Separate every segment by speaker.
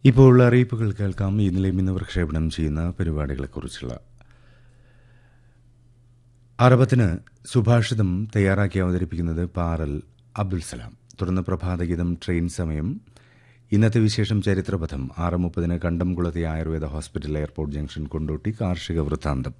Speaker 1: ഇപ്പോൾ അറിയിപ്പുകൾ കേൾക്കാം ഇന്നലെയും ഇന്ന് പ്രക്ഷേപണം ചെയ്യുന്ന പരിപാടികളെക്കുറിച്ചുള്ള അറബത്തിന് സുഭാഷിതം തയ്യാറാക്കി അവതരിപ്പിക്കുന്നത് പാറൽ അബ്ദുൽ സലാം തുടർന്ന് പ്രഭാതഗീതം ട്രെയിൻ സമയം ഇന്നത്തെ വിശേഷം ചരിത്രപഥം ആറ് മുപ്പതിന് കണ്ടംകുളത്തെ Ayurveda hospital airport junction Kondotty കാർഷിക വൃത്താന്തം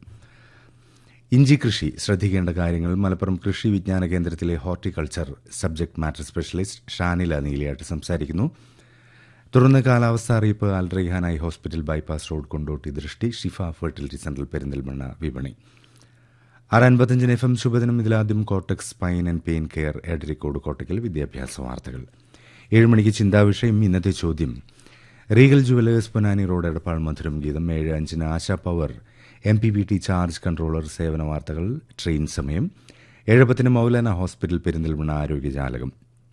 Speaker 1: ഇഞ്ചി കൃഷി ശ്രദ്ധിക്കേണ്ട കാര്യങ്ങൾ മലപ്പുറം കൃഷി വിജ്ഞാന കേന്ദ്രത്തിലെ horticulture subject matter specialist Shanila നീലിയായിട്ട് സംസാരിക്കുന്നു തുടർന്ന് കാലാവസ്ഥ അറിയിപ്പ് അൽ റൈഹാനായി hospital bypass road Kondotty Drishti Shifa fertility centre Perinthalmanna വിപണി ആറ് അൻപത്തഞ്ചിന് എഫ് എം ശുഭദിനം ഇതിലാദ്യം കോട്ടക്സ് spine and pain care Edarikode Kottakkal വിദ്യാഭ്യാസ വാർത്തകൾ ഏഴ് മണിക്ക് ചിന്താവിഷയം ഇന്നത്തെ ചോദ്യം Regal jewellers Ponnani road Edappal മധുരം ഗീതം ഏഴ് അഞ്ചിന് Asha power M P B T charge controller സേവന വാർത്തകൾ ട്രെയിൻ സമയം ഏഴ് പത്തിന് മൗലാന ഹോസ്പിറ്റൽ പെരിന്തൽമണ്ണ ആരോഗ്യജാലകം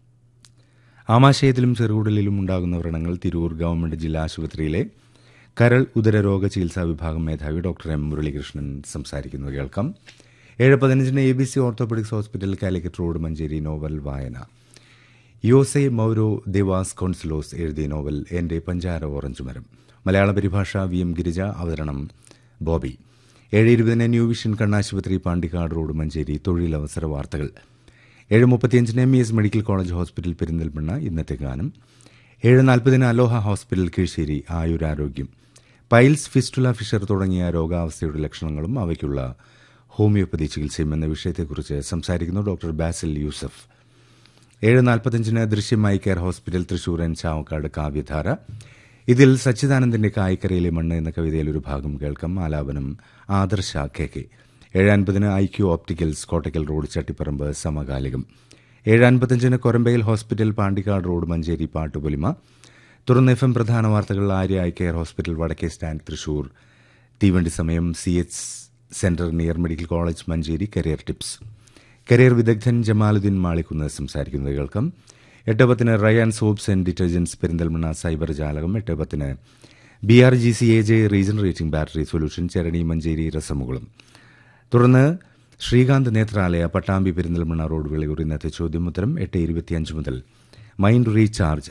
Speaker 1: ആമാശയത്തിലും ചെറുകുടലിലും ഉണ്ടാകുന്ന വ്രണങ്ങൾ തിരൂർ ഗവൺമെന്റ് ജില്ലാ ആശുപത്രിയിലെ കരൾ ഉദരരോഗ ചികിത്സാ വിഭാഗം മേധാവി ഡോക്ടർ എം മുരളീകൃഷ്ണൻ സംസാരിക്കുന്നത് കേൾക്കാം ഏഴ് പതിനഞ്ചിന് A B C orthopaedics hospital Calicut road Manjeri novel വായന യോസെ മൌരോ ദേവാസ് കോൺസുലോസ് എഴുതിയ നോവൽ എന്റെ പഞ്ചാര ഓറഞ്ച് മരം മലയാള പരിഭാഷ വി എം ഗിരിജ അവതരണം ബോബി ഏഴ് ഇരുപതിന് ന്യൂ വിഷൻ കണ്ണാശുപത്രി പാണ്ടിക്കാട് റോഡ് മഞ്ചേരി തൊഴിലവസര വാർത്തകൾ ഏഴ് മുപ്പത്തിയഞ്ചിന് M E S medical college hospital Perinthalmanna ഇന്നത്തെ ഗാനം ഏഴ് നാൽപ്പതിന് അലോഹ ഹോസ്പിറ്റൽ കീഴ്ശ്ശേരി ആയുരാരോഗ്യം പൈൽസ് ഫിസ്റ്റുല ഫിഷർ തുടങ്ങിയ രോഗാവസ്ഥയുടെ ലക്ഷണങ്ങളും അവയ്ക്കുള്ള ഹോമിയോപ്പതി ചികിത്സയും എന്ന വിഷയത്തെക്കുറിച്ച് സംസാരിക്കുന്നു ഡോക്ടർ ബാസിൽ യൂസഫ് ഏഴ് നാൽപ്പത്തഞ്ചിന് ദൃശ്യമായി കെയർ ഹോസ്പിറ്റൽ തൃശൂർ എൻ ചാവക്കാട് കാവ്യധാര ഇതിൽ സച്ചിദാനന്ദന്റെ കായ്ക്കരയിലെ മണ്ണ് എന്ന കവിതയിൽ ഒരു ഭാഗം കേൾക്കാം ആലാപനം ആദർശ കെ കെ ഏഴ് അൻപതിന് I Q opticals Kottakkal road Chattiparamba സമകാലികം ഏഴ് അൻപത്തഞ്ചിന് കൊരമ്പയിൽ ഹോസ്പിറ്റൽ പാണ്ടിക്കാട് റോഡ് മഞ്ചേരി പാട്ടുപൊലിമ തുടർന്ന് എഫ് എം പ്രധാന വാർത്തകൾ ആര്യ ഐ കെയർ ഹോസ്പിറ്റൽ വടക്കേ സ്റ്റാൻഡ് തൃശൂർ തീവണ്ടി സമയം C H centre near medical college Manjeri career tips career വിദഗ്ധൻ ജമാലുദ്ദീൻ മാളിക്കുന്ന് സംസാരിക്കുന്നത് കേൾക്കാം എട്ട് പത്തിന് Rayan soaps and detergents Perinthalmanna cyber ജാലകം എട്ട് പത്തിന് B R G C A J regenerating battery solution ചരണി മഞ്ചേരി രസമുകുളം തുടർന്ന് ശ്രീകാന്ത് നേത്രാലയ പട്ടാമ്പി പെരിന്തൽമണ്ണ റോഡ് വിളയൂർ ഇന്നത്തെ ചോദ്യമുത്തരം എട്ട് ഇരുപത്തിയഞ്ച് മുതൽ മൈൻഡ് റീചാർജ്